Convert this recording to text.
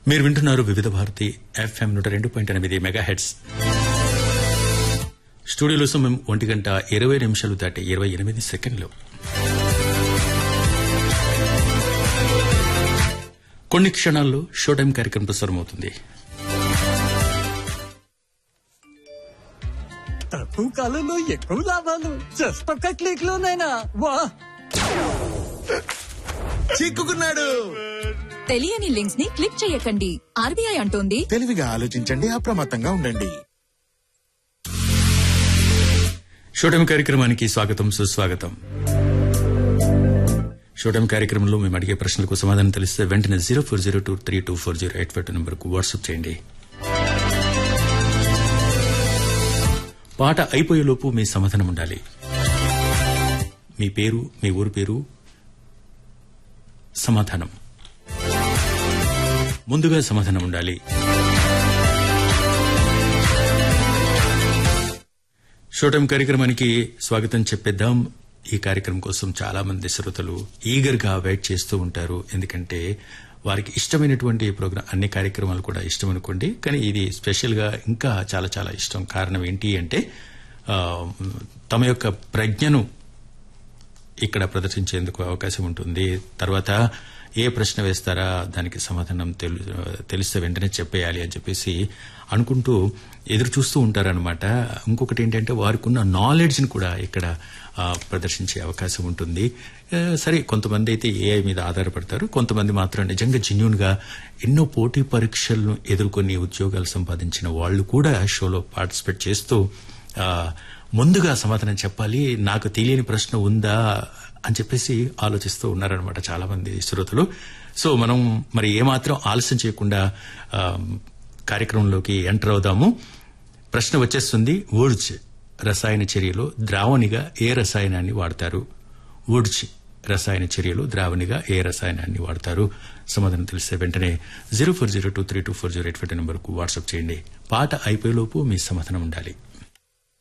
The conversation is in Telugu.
మీరు వింటున్నారు వివిధ భారతి ఎఫ్ఎం నూట రెండు పాయింట్ ఎనిమిది మెగా హెడ్స్ స్టూడియోలో సమయం ఒంటి గంట ఇరవై నిమిషాలు దాటి ఇరవై ఎనిమిది సెకండ్లు కొన్ని క్షణాల్లో షో టైం కార్యక్రమం ప్రసారమవుతుంది తక్కువ కాలంలో ఎక్కువ లాభాలు జస్ట్ ఒక్క క్లిక్ లోనైనా వా చిక్కుకున్నాడు తెలియని లింక్స్ ని క్లిక్ చేయకండి ఆర్బీఐ అంటోంది తెలివిగా ఆలోచించండి అప్రమత్తంగా ఉండండి షో టైం కార్యక్రమానికి స్వాగతం సుస్వాగతం షో టైం కార్యక్రమంలో మేము అడిగే ప్రశ్నలకు సమాధానం తెలిస్తే వెంటనే zero four zero two three two four zero eight five two నెంబర్కు వాట్సాప్ చేయండి పాట అయిపోయేలోపు మీ సమాధానం ఉండాలి మీ పేరు మీ ఊరు పేరు సమాధానం ముందుగా సమాధానం ఉండాలి షో టైం కార్యక్రమానికి స్వాగతం చెప్పేద్దాం ఈ కార్యక్రమం కోసం చాలా మంది శ్రోతలు ఈగర్ గా వెయిట్ చేస్తూ ఉంటారు ఎందుకంటే వారికి ఇష్టమైనటువంటి ప్రోగ్రాం అన్ని కార్యక్రమాలు కూడా ఇష్టం అనుకోండి కానీ ఇది స్పెషల్ గా ఇంకా చాలా చాలా ఇష్టం కారణం ఏంటి అంటే ఆ, తమ యొక్క ప్రజ్ఞను ఇక్కడ ప్రదర్శించేందుకు అవకాశం ఉంటుంది తర్వాత ఏ ప్రశ్న వేస్తారా దానికి సమాధానం తెలు- తెలిస్తే వెంటనే చెప్పేయాలి అని చెప్పేసి అనుకుంటూ ఎదురు చూస్తూ ఉంటారనమాట ఇంకొకటి ఏంటంటే వారికి ఉన్న నాలెడ్జ్ని కూడా ఇక్కడ ఆ, ప్రదర్శించే అవకాశం ఉంటుంది ఆ, సరే కొంతమంది అయితే ఏఐ మీద ఆధారపడతారు కొంతమంది మాత్రం నిజంగా జెన్యున్ గా ఎన్నో పోటీ పరీక్షలను ఎదుర్కొని ఉద్యోగాలు సంపాదించిన వాళ్ళు కూడా షోలో పార్టిసిపేట్ చేస్తూ ఆ, ముందుగా సమాధానం చెప్పాలి నాకు తెలియని ప్రశ్న ఉందా అని చెప్పేసి ఆలోచిస్తూ ఉన్నారనమాట చాలా మంది శ్రోతలు సో మనం మరి ఏమాత్రం ఆలస్యం చేయకుండా ఆ, కార్యక్రమంలోకి ఎంటర్ అవుదాము ప్రశ్న వచ్చేస్తుంది వుడ్జ్ రసాయన చర్యలో ద్రావణిగా ఏ రసాయనాన్ని వాడతారు వుడ్జ్ రసాయన చర్యలు ద్రావణిగా ఏ రసాయనాన్ని వాడతారు సమాధానం తెలిస్తే వెంటనే zero four zero two three two four zero eight five నెంబర్కు వాట్సాప్ చేయండి పాట అయిపోయేలోపు మీ సమాధానం ఉండాలి